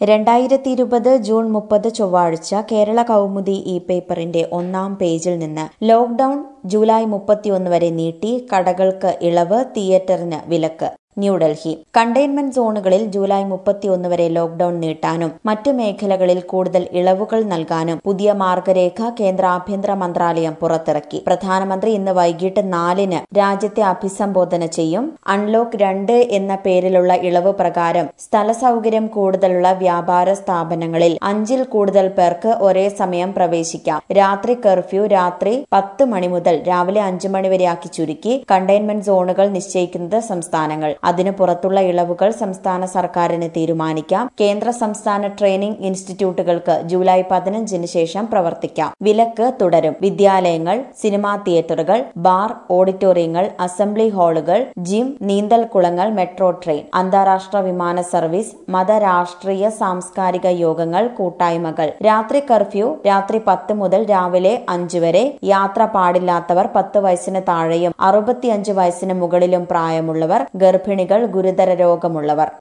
രണ്ടായിരത്തി ഇരുപത് ജൂൺ മുപ്പത് ചൊവ്വാഴ്ച കേരള കൗമുദി ഈ പേപ്പറിന്റെ ഒന്നാം പേജിൽ നിന്ന് ലോക്ഡൌൺ ജൂലൈ മുപ്പത്തിയൊന്ന് വരെ നീട്ടി കടകൾക്ക് ഇളവ് തിയേറ്ററിന് വിലക്ക് ന്യൂഡൽഹി കണ്ടെയ്ൻമെന്റ് സോണുകളിൽ ജൂലൈ മുപ്പത്തിയൊന്ന് വരെ ലോക്ഡൌൺ നീട്ടാനും മറ്റ് മേഖലകളിൽ കൂടുതൽ ഇളവുകൾ നൽകാനും പുതിയ മാർഗരേഖ കേന്ദ്ര ആഭ്യന്തര മന്ത്രാലയം പുറത്തിറക്കി പ്രധാനമന്ത്രി ഇന്ന് വൈകിട്ട് നാലിന് രാജ്യത്തെ അഭിസംബോധന ചെയ്യും അൺലോക്ക് രണ്ട് എന്ന പേരിലുള്ള ഇളവ് പ്രകാരം സ്ഥല സൗകര്യം കൂടുതലുള്ള വ്യാപാര സ്ഥാപനങ്ങളിൽ അഞ്ചിൽ കൂടുതൽ പേർക്ക് ഒരേ സമയം പ്രവേശിക്കാം രാത്രി കർഫ്യൂ രാത്രി പത്ത് മണി മുതൽ രാവിലെ അഞ്ചു മണി വരെയാക്കി ചുരുക്കി കണ്ടെയ്ൻമെന്റ് സോണുകൾ നിശ്ചയിക്കുന്നത് സംസ്ഥാനങ്ങൾ അതിനു പുറത്തുള്ള ഇളവുകൾ സംസ്ഥാന സർക്കാരിന് തീരുമാനിക്കാം കേന്ദ്ര സംസ്ഥാന ട്രെയിനിംഗ് ഇൻസ്റ്റിറ്റ്യൂട്ടുകൾക്ക് ജൂലൈ പതിനഞ്ചിന് ശേഷം പ്രവർത്തിക്കാം വിലക്ക് തുടരും വിദ്യാലയങ്ങൾ സിനിമാ തിയേറ്ററുകൾ ബാർ ഓഡിറ്റോറിയങ്ങൾ അസംബ്ലി ഹാളുകൾ ജിം നീന്തൽക്കുളങ്ങൾ മെട്രോ ട്രെയിൻ അന്താരാഷ്ട്ര വിമാന സർവീസ് മതരാഷ്ട്രീയ സാംസ്കാരിക യോഗങ്ങൾ കൂട്ടായ്മകൾ രാത്രി കർഫ്യൂ രാത്രി പത്ത് മുതൽ രാവിലെ അഞ്ച് വരെ യാത്ര പാടില്ലാത്തവർ പത്ത് വയസ്സിന് താഴെയും അറുപത്തിയഞ്ച് വയസ്സിന് മുകളിലും പ്രായമുള്ളവർ ഗർഭിണികൾ ഗുരുതര രോഗമുള്ളവർ